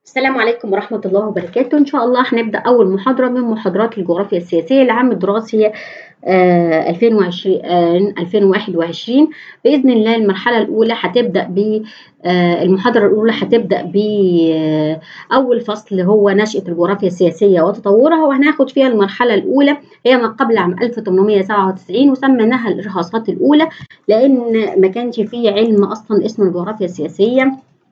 السلام عليكم ورحمة الله وبركاته إن شاء الله هنبدأ أول محاضرة من محاضرات الجغرافيا السياسية لعام الدراسي آه 2020 آه 2021 بإذن الله المرحلة الأولى هتبدأ ب آه المحاضرة الأولى هتبدأ بأول فصل هو نشأة الجغرافيا السياسية وتطورها وهناخد فيها المرحلة الأولى هي ما قبل عام 1897 وسميناها الإرهاصات الأولى لأن ما كانش فيه علم أصلا اسمه الجغرافيا السياسية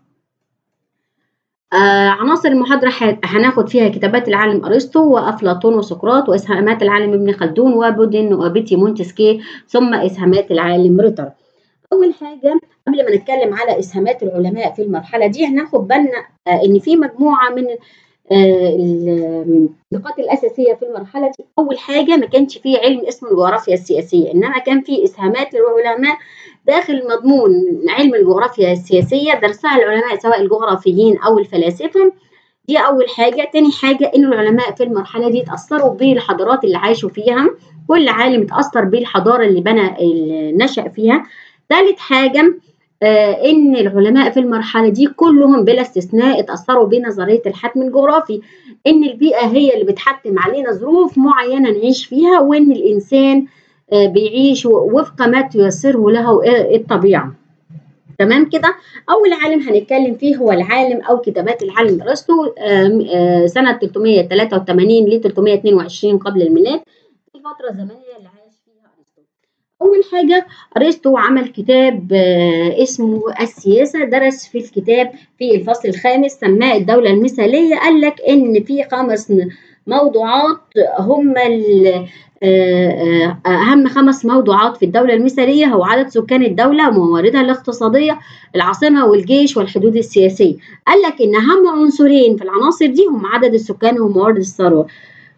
آه عناصر المحاضرة هناخد فيها كتابات العالم أرسطو وأفلاطون وسقراط وإسهامات العالم ابن خلدون وبودن وبيتي مونتسكي ثم إسهامات العالم ريتر. أول حاجة قبل ما نتكلم على إسهامات العلماء في المرحلة دي هناخد بالنا آه إن في مجموعة من آه النقاط الأساسية في المرحلة دي أول حاجة ما كانش فيه علم اسمه الجغرافيا السياسية إنما كان فيه إسهامات للعلماء داخل مضمون علم الجغرافيا السياسية درسها العلماء سواء الجغرافيين أو الفلاسفة دي أول حاجة تاني حاجة إن العلماء في المرحلة دي اتأثروا بالحضارات اللي عاشوا فيها كل عالم اتأثر بالحضارة اللي بنى اللي نشأ فيها ثالث حاجة آه إن العلماء في المرحلة دي كلهم بلا استثناء اتأثروا بنظرية الحتم الجغرافي إن البيئة هي اللي بتحتم علينا ظروف معينة نعيش فيها وإن الإنسان بيعيش وفق ما تيسره له الطبيعة تمام كده أول عالم هنتكلم فيه هو العالم أو كتابات العالم أرسطو سنة 383 ل 322 قبل الميلاد في الفترة الزمنية اللي عاش فيها أرسطو أول حاجة أرسطو عمل كتاب اسمه السياسة درس في الكتاب في الفصل الخامس سماه الدولة المثالية قال لك إن في خمس موضوعات هم أهم خمس موضوعات في الدولة المثالية هو عدد سكان الدولة ومواردها الاقتصادية العاصمة والجيش والحدود السياسية قال لك إن أهم عنصرين في العناصر دي هم عدد السكان وموارد الثروة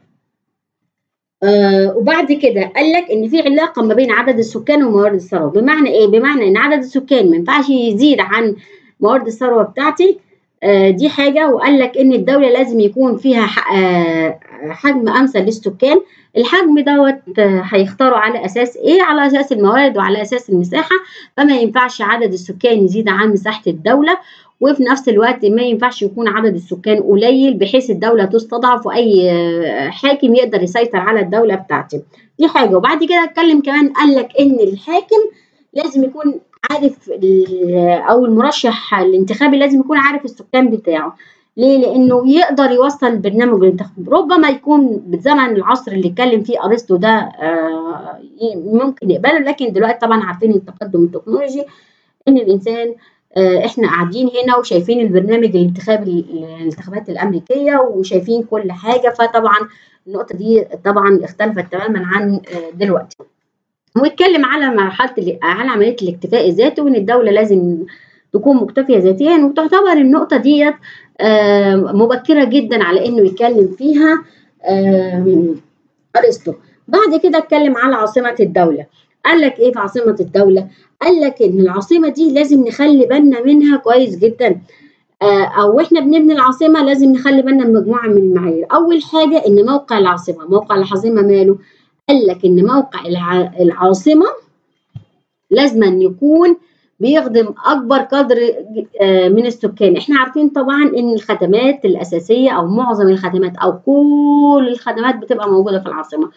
آه وبعد كده قال لك ان في علاقه ما بين عدد السكان وموارد الثروه بمعنى ايه بمعنى ان عدد السكان ما ينفعش يزيد عن موارد الثروه بتاعتي آه دي حاجه وقال لك ان الدوله لازم يكون فيها آه حجم امثل للسكان الحجم دوت هيختاروا على اساس ايه على اساس الموارد وعلى اساس المساحه فما ينفعش عدد السكان يزيد عن مساحه الدوله وفي نفس الوقت ما ينفعش يكون عدد السكان قليل بحيث الدوله تستضعف واي حاكم يقدر يسيطر على الدوله بتاعته دي حاجه وبعد كده اتكلم كمان قال لك ان الحاكم لازم يكون عارف او المرشح الانتخابي لازم يكون عارف السكان بتاعه ليه؟ لأنه يقدر يوصل البرنامج الانتخابي، ربما يكون بزمن العصر اللي اتكلم فيه أرسطو ده آه ممكن يقبله لكن دلوقتي طبعا عارفين التقدم التكنولوجي إن الإنسان آه احنا قاعدين هنا وشايفين البرنامج الانتخابي الانتخابات الأمريكية وشايفين كل حاجة فطبعا النقطة دي طبعا اختلفت تماما عن آه دلوقتي. واتكلم على مرحلة على عملية الاكتفاء الذاتي وإن الدولة لازم تكون مكتفية ذاتيا وتعتبر النقطة ديت آه مبكرة جدا على انه يتكلم فيها آه ارسطو بعد كده اتكلم على عاصمة الدولة قال لك ايه في عاصمة الدولة قال لك ان العاصمة دي لازم نخلي بالنا منها كويس جدا آه او احنا بنبني العاصمة لازم نخلي بالنا من مجموعة من المعايير اول حاجة ان موقع العاصمة موقع العاصمة ماله قال لك ان موقع الع... العاصمة لازم أن يكون بيخدم اكبر قدر من السكان احنا عارفين طبعا ان الخدمات الاساسيه او معظم الخدمات او كل الخدمات بتبقى موجوده في العاصمه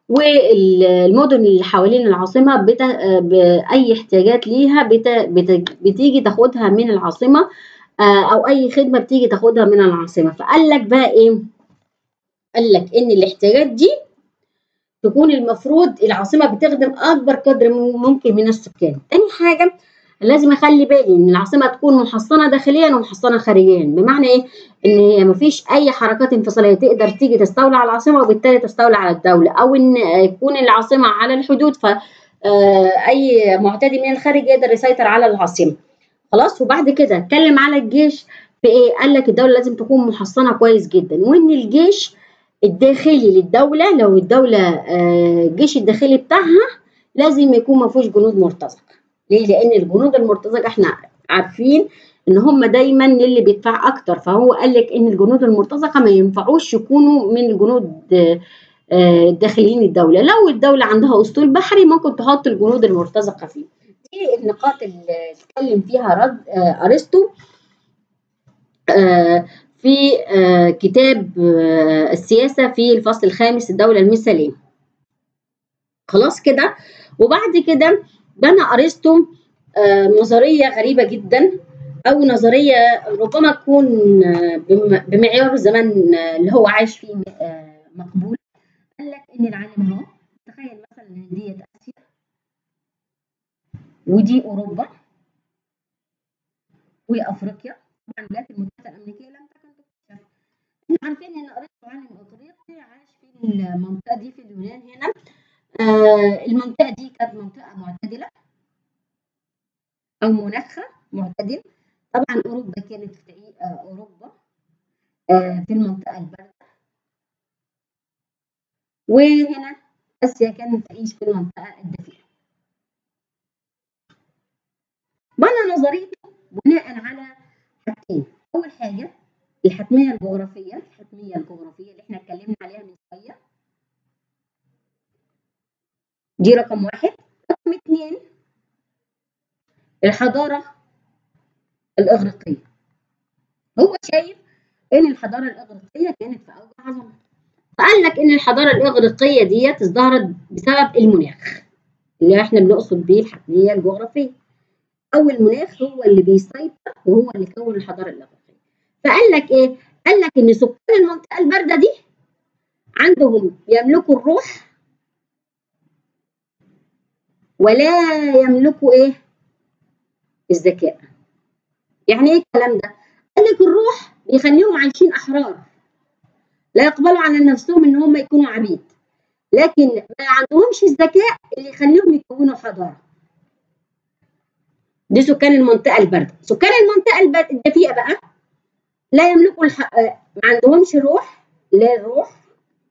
والمدن اللي حوالين العاصمه بت... باي احتياجات ليها بت... بت... بتيجي تاخدها من العاصمه او اي خدمه بتيجي تاخدها من العاصمه فقال لك بقى ايه قال لك ان الاحتياجات دي تكون المفروض العاصمه بتخدم اكبر قدر ممكن من السكان تاني حاجه لازم اخلي بالي ان العاصمه تكون محصنه داخليا ومحصنه خارجيا بمعنى ايه ان هي مفيش اي حركات انفصاليه تقدر تيجي تستولى على العاصمه وبالتالي تستولى على الدوله او ان يكون العاصمه على الحدود ف اي معتدي من الخارج يقدر يسيطر على العاصمه خلاص وبعد كده اتكلم على الجيش في ايه قال لك الدوله لازم تكون محصنه كويس جدا وان الجيش الداخلي للدوله لو الدوله الجيش الداخلي بتاعها لازم يكون ما فيهوش جنود مرتزقه ليه؟ لأن الجنود المرتزقة احنا عارفين إن هم دايما اللي بيدفع أكتر فهو قال لك إن الجنود المرتزقة ما ينفعوش يكونوا من الجنود داخلين الدولة، لو الدولة عندها أسطول بحري ممكن تحط الجنود المرتزقة فيه. دي النقاط اللي اتكلم فيها رد أرسطو في آه كتاب آه السياسة في الفصل الخامس الدولة المثالية خلاص كده وبعد كده بنى أرسطو آه نظرية غريبة جدا أو نظرية ربما تكون بمعيار الزمان اللي هو عايش فيه مقبول قال لك إن العالم أهو تخيل مثلا إن ديت آسيا ودي أوروبا وأفريقيا طبعا الولايات المتحدة الأمريكية لم تكن تكتشف احنا عارفين إن أرسطو عالم إغريقي عاش في المنطقة دي في اليونان هنا آه المنطقة دي كانت منطقة معتدلة أو مناخها معتدل طبعا أوروبا كانت في آه أوروبا آه في المنطقة الباردة وهنا آسيا كانت تعيش في المنطقة الدافئة بنى نظريته بناء على حاجتين أول حاجة الحتمية الجغرافية الحتمية الجغرافية اللي احنا اتكلمنا عليها من شوية دي رقم واحد رقم اتنين الحضارة الإغريقية هو شايف إن الحضارة الإغريقية كانت في أوج عظمة فقال لك إن الحضارة الإغريقية ديت ازدهرت بسبب المناخ اللي إحنا بنقصد بيه الحتمية الجغرافية أو المناخ هو اللي بيسيطر وهو اللي كون الحضارة الإغريقية فقال لك إيه؟ قال لك إن سكان المنطقة الباردة دي عندهم يملكوا الروح ولا يملكوا إيه؟ الذكاء يعني ايه الكلام ده؟ قال لك الروح بيخليهم عايشين احرار لا يقبلوا على نفسهم ان هم يكونوا عبيد لكن ما عندهمش الذكاء اللي يخليهم يكونوا حضاره دي سكان المنطقه البارده سكان المنطقه الدفيئه بقى لا يملكوا الح... ما عندهمش روح لا الروح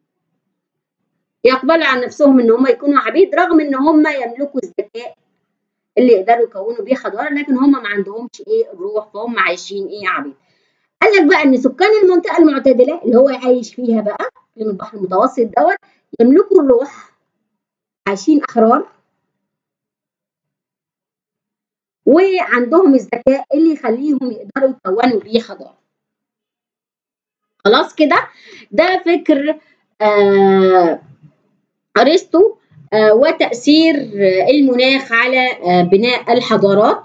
يقبلوا على نفسهم ان هم يكونوا عبيد رغم ان هم يملكوا الذكاء اللي يقدروا يكونوا بيه حضاره لكن هم ما عندهمش ايه الروح فهم عايشين ايه عبيد قال لك بقى ان سكان المنطقه المعتدله اللي هو عايش فيها بقى في البحر المتوسط دوت يملكوا الروح عايشين احرار وعندهم الذكاء اللي يخليهم يقدروا يكونوا بيه حضاره خلاص كده ده فكر آه ارسطو آه وتأثير آه المناخ على آه بناء الحضارات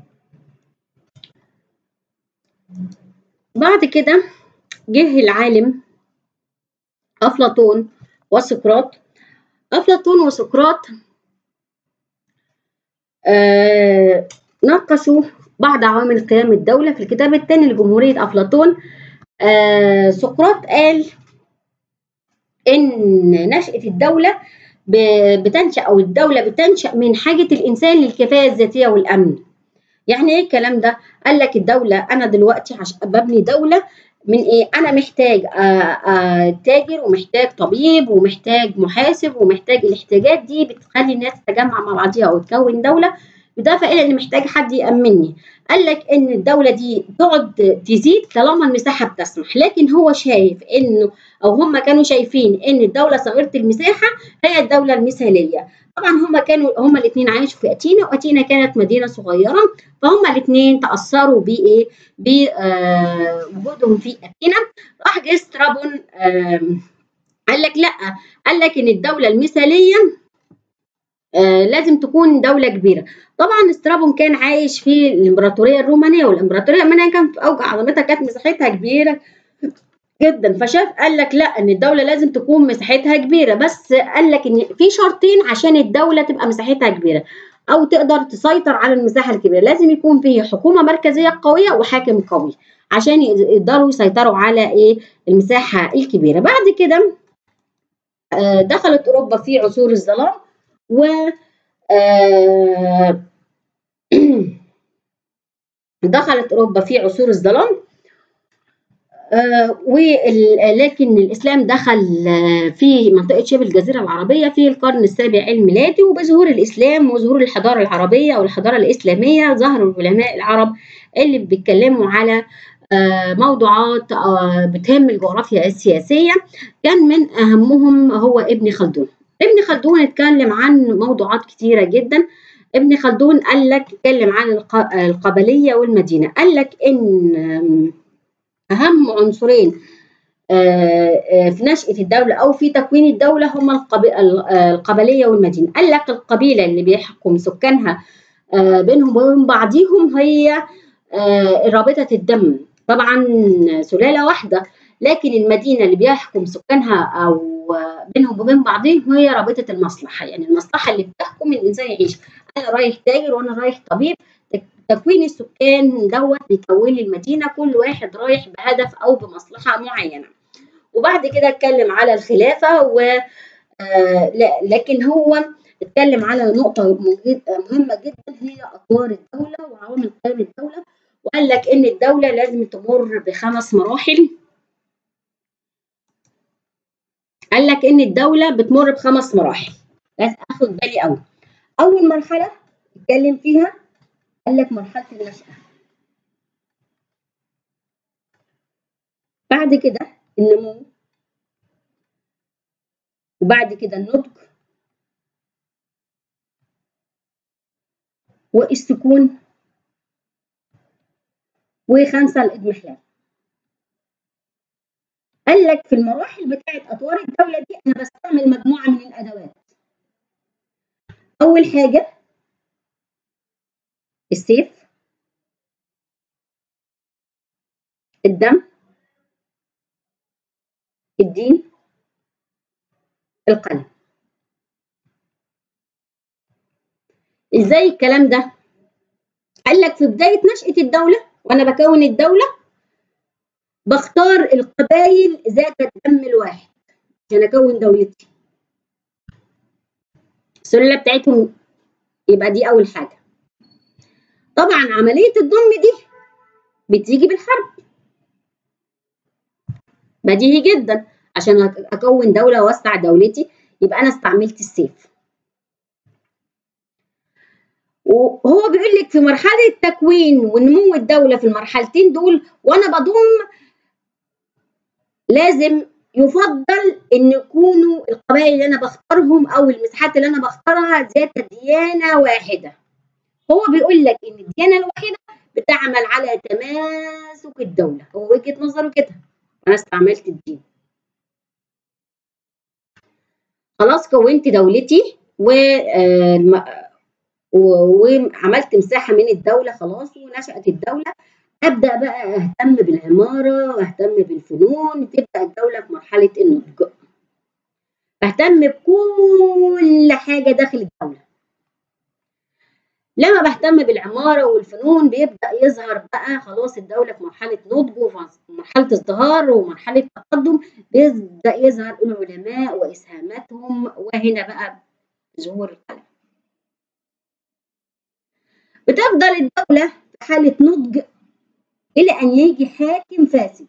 بعد كده جه العالم أفلاطون وسقراط أفلاطون وسقراط ناقشوا بعض عوامل قيام الدولة في الكتاب الثاني لجمهورية أفلاطون سقراط قال إن نشأة الدولة بتنشأ أو الدولة بتنشأ من حاجة الإنسان للكفاية الذاتية والأمن. يعني إيه الكلام ده؟ قال لك الدولة أنا دلوقتي عشان ببني دولة من إيه؟ أنا محتاج تاجر ومحتاج طبيب ومحتاج محاسب ومحتاج الاحتياجات دي بتخلي الناس تتجمع مع بعضيها وتكون دولة بالإضافة إلى إن محتاج حد يأمنني. قال لك إن الدولة دي تقعد تزيد طالما المساحة بتسمح، لكن هو شايف إنه أو هم كانوا شايفين إن الدولة صغيرة المساحة هي الدولة المثالية. طبعا هم كانوا هم الاثنين عايشوا في أتينا وأتينا كانت مدينة صغيرة فهم الاثنين تأثروا بإيه؟ بوجودهم في أتينا. راح جه سترابون قال لك لأ، قال لك إن الدولة المثالية آه لازم تكون دولة كبيرة طبعا سترابون كان عايش في الإمبراطورية الرومانية والإمبراطورية الرومانية كان في أوج عظمتها كانت مساحتها كبيرة جدا فشاف قال لك لا ان الدوله لازم تكون مساحتها كبيره بس قال لك ان في شرطين عشان الدوله تبقى مساحتها كبيره او تقدر تسيطر على المساحه الكبيره لازم يكون فيه حكومه مركزيه قويه وحاكم قوي عشان يقدروا يسيطروا على ايه المساحه الكبيره بعد كده آه دخلت اوروبا في عصور الظلام و آه دخلت اوروبا في عصور الظلام آه ولكن الاسلام دخل آه في منطقه شبه الجزيره العربيه في القرن السابع الميلادي وبظهور الاسلام وظهور الحضاره العربيه والحضاره الاسلاميه ظهروا العلماء العرب اللي بيتكلموا على آه موضوعات بتهم الجغرافيا السياسيه كان من اهمهم هو ابن خلدون ابن خلدون اتكلم عن موضوعات كتيره جدا ابن خلدون قال لك اتكلم عن القبليه والمدينه قال لك ان أهم عنصرين في نشأة الدولة أو في تكوين الدولة هما القبلية والمدينة قال لك القبيلة اللي بيحكم سكانها بينهم وبين بعضهم هي رابطة الدم طبعا سلالة واحدة لكن المدينة اللي بيحكم سكانها أو بينهم وبين بعضهم هي رابطة المصلحة يعني المصلحة اللي بتحكم الإنسان يعيش أنا رايح تاجر وأنا رايح طبيب تكوين السكان دوت بيكون لي المدينة كل واحد رايح بهدف أو بمصلحة معينة وبعد كده اتكلم على الخلافة و آه لكن هو اتكلم على نقطة مهمة جدا هي أطوار الدولة وعوامل قيام الدولة وقال لك إن الدولة لازم تمر بخمس مراحل قال لك إن الدولة بتمر بخمس مراحل لازم آخد بالي أوي أول مرحلة اتكلم فيها قال لك مرحلة النشأة بعد كده النمو وبعد كده النضج والسكون وخمسة الإضمحلال قال لك في المراحل بتاعت أطوار الدولة دي أنا بستعمل مجموعة من الأدوات أول حاجة السيف الدم الدين القلم ازاي الكلام ده قال لك في بدايه نشاه الدوله وانا بكون الدوله بختار القبائل ذات الدم الواحد عشان اكون دولتي السلاله بتاعتهم يبقى دي اول حاجه طبعا عمليه الضم دي بتيجي بالحرب بديهي جدا عشان اكون دوله واوسع دولتي يبقى انا استعملت السيف وهو بيقول لك في مرحله التكوين ونمو الدوله في المرحلتين دول وانا بضم لازم يفضل ان يكونوا القبائل اللي انا بختارهم او المساحات اللي انا بختارها ذات ديانه واحده هو بيقول لك ان الديانه الواحده بتعمل على تماسك الدوله هو وجهه نظره كده انا استعملت الدين خلاص كونت دولتي و وعملت مساحه من الدوله خلاص ونشات الدوله ابدا بقى اهتم بالعماره واهتم بالفنون تبدا الدوله في مرحله النضج بهتم بكل حاجه داخل الدوله لما بهتم بالعمارة والفنون بيبدأ يظهر بقى خلاص الدولة في مرحلة نضج ومرحلة ازدهار ومرحلة تقدم بيبدأ يظهر العلماء وإسهاماتهم وهنا بقى ظهور القلم بتفضل الدولة في حالة نضج إلى أن يجي حاكم فاسد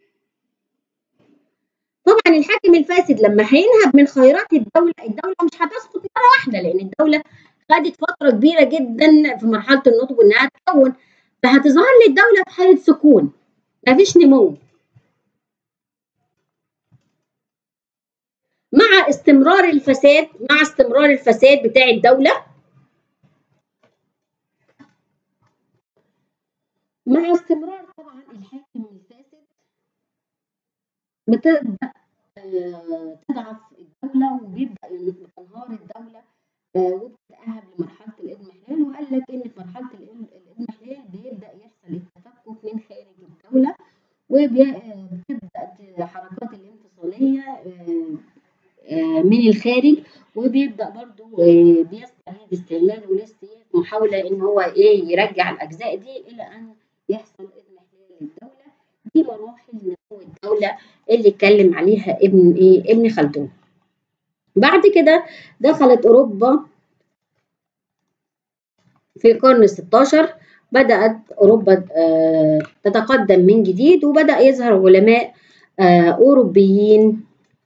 طبعا الحاكم الفاسد لما هينهب من خيرات الدولة الدولة مش هتسقط مرة واحدة لأن الدولة خدت فترة كبيرة جدا في مرحلة النضج إنها تكون فهتظهر لي الدولة في حالة سكون مفيش نمو مع استمرار الفساد مع استمرار الفساد بتاع الدولة مع استمرار طبعا الحاكم الفاسد بتبدأ تضعف الدولة وبيبدأ تنهار الدولة وبتتأهب لمرحلة الإضمحلال وقال لك إن في مرحلة الإضمحلال بيبدأ يحصل التفكك من خارج الدولة وبتبدأ حركات الانفصالية من الخارج وبيبدأ برضو بيستعيد استعمال ولسه محاولة إن هو إيه يرجع الأجزاء دي إلى أن يحصل إضمحلال للدولة دي مراحل نمو الدولة اللي اتكلم عليها ابن إيه ابن خلدون بعد كده دخلت أوروبا في القرن الستاشر بدأت أوروبا تتقدم من جديد وبدأ يظهر علماء أوروبيين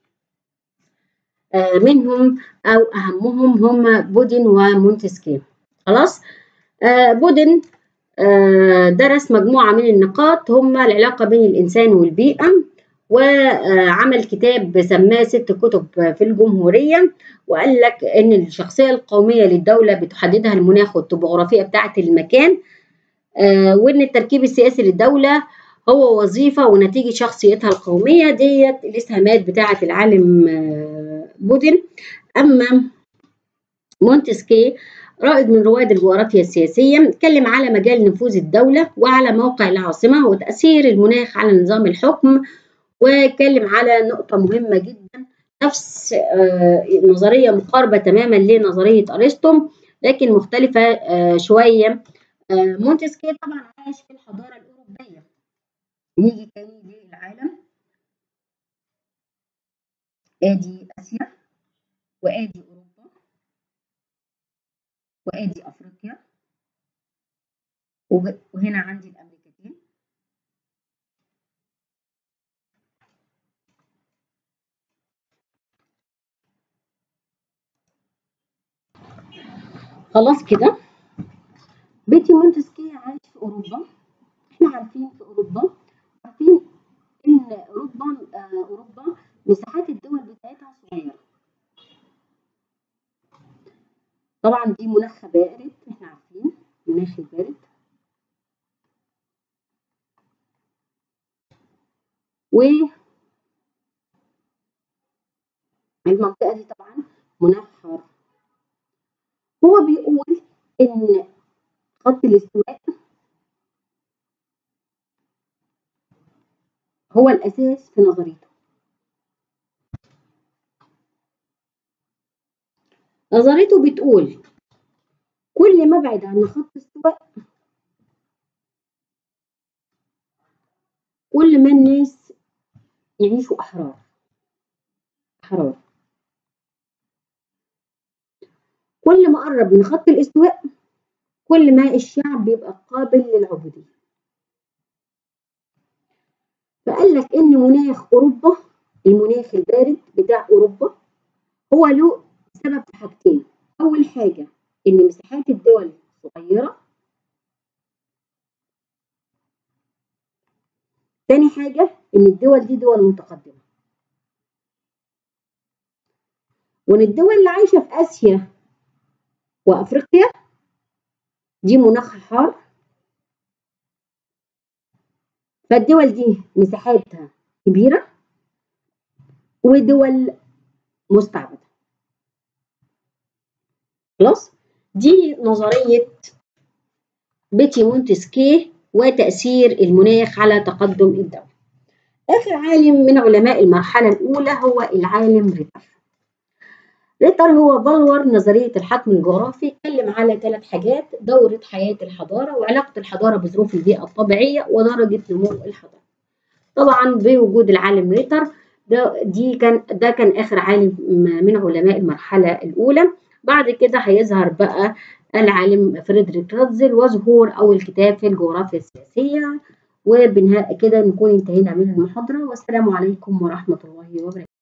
منهم أو أهمهم هم بودن ومونتسكيو خلاص بودن درس مجموعة من النقاط هم العلاقة بين الإنسان والبيئة وعمل كتاب سماه ست كتب في الجمهورية وقال لك إن الشخصية القومية للدولة بتحددها المناخ والطبوغرافية بتاعة المكان وإن التركيب السياسي للدولة هو وظيفة ونتيجة شخصيتها القومية ديت الإسهامات بتاعة العالم بودن أما مونتسكي رائد من رواد الجغرافيا السياسية اتكلم على مجال نفوذ الدولة وعلى موقع العاصمة وتأثير المناخ على نظام الحكم واتكلم على نقطة مهمة جدا نفس نظرية مقاربة تماما لنظرية أرسطو لكن مختلفة شوية مونتسكي طبعا عاش في الحضارة الأوروبية نيجي تاني للعالم ادي اسيا وادي اوروبا وادي افريقيا وهنا عندي الامريكتين خلاص كده بيتي مونتسكي عايش في اوروبا احنا عارفين في اوروبا عارفين ان اوروبا آه اوروبا مساحات الدول بتاعتها صغيره طبعا دي مناخ بارد احنا عارفين مناخ البارد و المنطقه دي طبعا مناخ حار هو بيقول ان خط الاستواء هو الأساس في نظريته نظريته بتقول كل ما ابعد عن خط الاستواء كل ما الناس يعيشوا أحرار أحرار كل ما قرب من خط الاستواء كل ما الشعب بيبقى قابل للعبودية فقال لك ان مناخ اوروبا المناخ البارد بتاع اوروبا هو له سبب في حاجتين اول حاجه ان مساحات الدول صغيره تاني حاجه ان الدول دي دول متقدمه وان الدول اللي عايشه في اسيا وافريقيا دي مناخها حار فالدول دي مساحاتها كبيرة ودول مستعبدة خلاص دي نظرية بيتي مونتسكيه وتأثير المناخ على تقدم الدولة آخر عالم من علماء المرحلة الأولى هو العالم ريتر ريتر هو بلور نظرية الحكم الجغرافي اتكلم على ثلاث حاجات دورة حياة الحضارة وعلاقة الحضارة بظروف البيئة الطبيعية ودرجة نمو الحضارة طبعا بوجود العالم ريتر ده دي كان ده كان آخر عالم من علماء المرحلة الأولى بعد كده هيظهر بقى العالم فريدريك راتزل وظهور أول كتاب في الجغرافيا السياسية وبنهاء كده نكون انتهينا من المحاضرة والسلام عليكم ورحمة الله وبركاته